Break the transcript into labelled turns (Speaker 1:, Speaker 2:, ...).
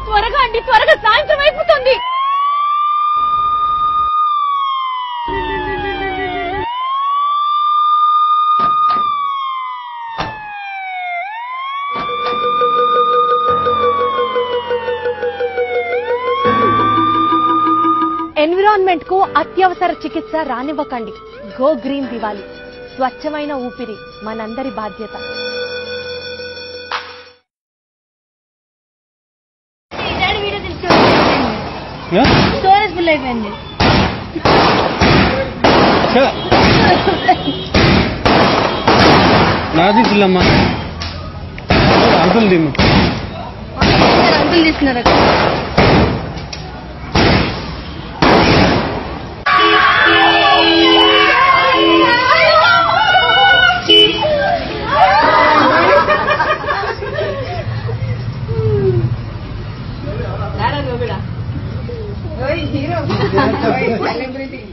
Speaker 1: త్వరగా అండి త్వరగా సాయంత్రం అయిపోతుంది ఎన్విరాన్మెంట్ కు అత్యవసర చికిత్స రానివ్వకండి గో గ్రీన్ దివాలి స్వచ్ఛమైన ఊపిరి మనందరి బాధ్యత
Speaker 2: వీడియో తీసుకోండి స్టోరేజ్ ఫుల్ అయిపోయింది
Speaker 3: నాది పిల్లమ్మా అంకుల్ దిమ్ము
Speaker 2: అంకుల్ తీస్తున్నారు అక్కడ
Speaker 4: హీరో